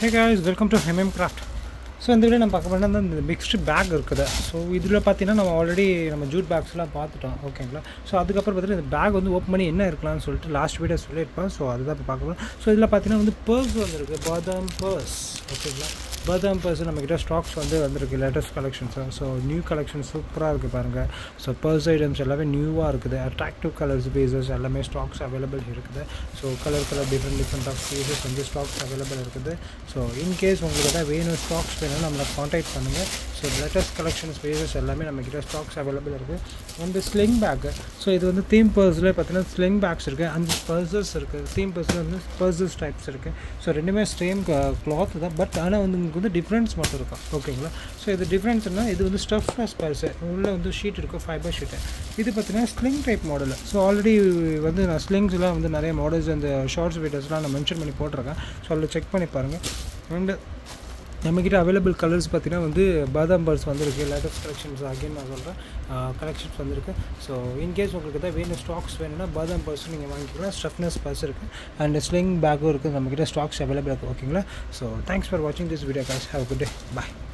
hey guys welcome to HM craft so இந்த video நம்ம பார்க்க போனால் இந்த மிக்ஸ்டு பேக் இருக்குது ஸோ இதில் பார்த்தீங்கன்னா நம்ம ஆல்ரெடி நம்ம ஜூட் பேக்ஸ்லாம் பார்த்துட்டோம் ஓகேங்களா ஸோ அதுக்கப்புறம் பார்த்தீங்கன்னா இந்த பேக் வந்து ஓப்பன் பண்ணி என்ன இருக்கலாம்னு சொல்லிட்டு லாஸ்ட் வீடியோ சொல்லியிருப்பேன் ஸோ அதுதான் இப்போ பார்க்க போகிறோம் ஸோ இதில் பார்த்தீங்கன்னா வந்து பர்ஸ் வந்துருக்கு பாதாம் பர்ஸ் ஓகேங்களா பாதாம் பர்ஸ் நம்மக்கிட்ட ஸ்டாக்ஸ் வந்து வந்திருக்கு latest collections so new collection சூப்பராக இருக்குது பாருங்கள் ஸோ பர்ஸ் ஐட்டம்ஸ் எல்லாமே நியூவாக இருக்குது அட்ராக்டிவ் கலர்ஸ் பேசஸ் எல்லாமே ஸ்டாக்ஸ் அவைலபிள் இருக்குது so colour colour different different of pieces வந்து ஸ்டாக்ஸ் அவைலபிள் இருக்குது ஸோ இன்கேஸ் உங்களுக்கு எதாவது வேணும் ஸ்டாக்ஸ் வேணும் நம்மளை காண்டாக்ட் பண்ணுங்கள் ஸோ லேட்டஸ்ட் கலெக்ஷன்ஸ் பேசஸ் எல்லாமே நம்மக்கிட்ட ஸ்டாக்ஸ் அவைலபிள் இருக்குது வந்து ஸ்லிங் பேக்கு ஸோ இது வந்து தீம் பர்ஸில் பார்த்தீங்கன்னா ஸ்லிங் பேக்ஸ் இருக்குது அஞ்சு பர்சஸ் இருக்குது தீம் பர்ஸில் வந்து பர்சஸ் டைப்ஸ் இருக்குது ஸோ ரெண்டுமே சேம் கிளாத் தான் பட் ஆனால் வந்து உங்களுக்கு வந்து டிஃப்ரென்ஸ் மட்டும் இருக்கும் ஓகேங்களா ஸோ இது டிஃப்ரென்ஸ்னா இது வந்து ஸ்டஃப்னஸ் பர்ஸு உள்ளே வந்து ஷீட் இருக்கும் ஃபைபர் ஷீட்டு இது பார்த்தீங்கன்னா sling type model so already வந்து நான் ஸ்லிங்ஸ்லாம் வந்து நிறைய மாடல்ஸ் அந்த ஷார்ட்ஸ் வீடியோஸ்லாம் நான் மென்ஷன் பண்ணி போட்டிருக்கேன் ஸோ அதில் செக் பண்ணி பாருங்கள் அண்டு நம்மக்கிட்ட அவைலபிள் கலர்ஸ் பார்த்தீங்கன்னா வந்து பாதாம் பர்ஸ் வந்திருக்கு லேட்டஸ்ட் கலெக்ஷன்ஸ் அகைன் நான் சொல்கிறேன் கலெக்ஷன்ஸ் வந்திருக்கு ஸோ இன்கேஸ் உங்களுக்கு எதாவது வேணும் ஸ்டாக்ஸ் வேணும்னா பாதாம் பர்ஸ் நீங்கள் வாங்கிக்கலாம் ஸ்டஃப்னஸ் பர்ஸ் இருக்குது அண்ட் ஸ்லிங் பேக்கும் இருக்குது நம்மக்கிட்ட ஸ்டாக்ஸ் அவைலபிள் இருக்குது ஓகேங்களா ஸோ தேங்க்ஸ் ஃபார் வாட்சிங் this video guys have good day bye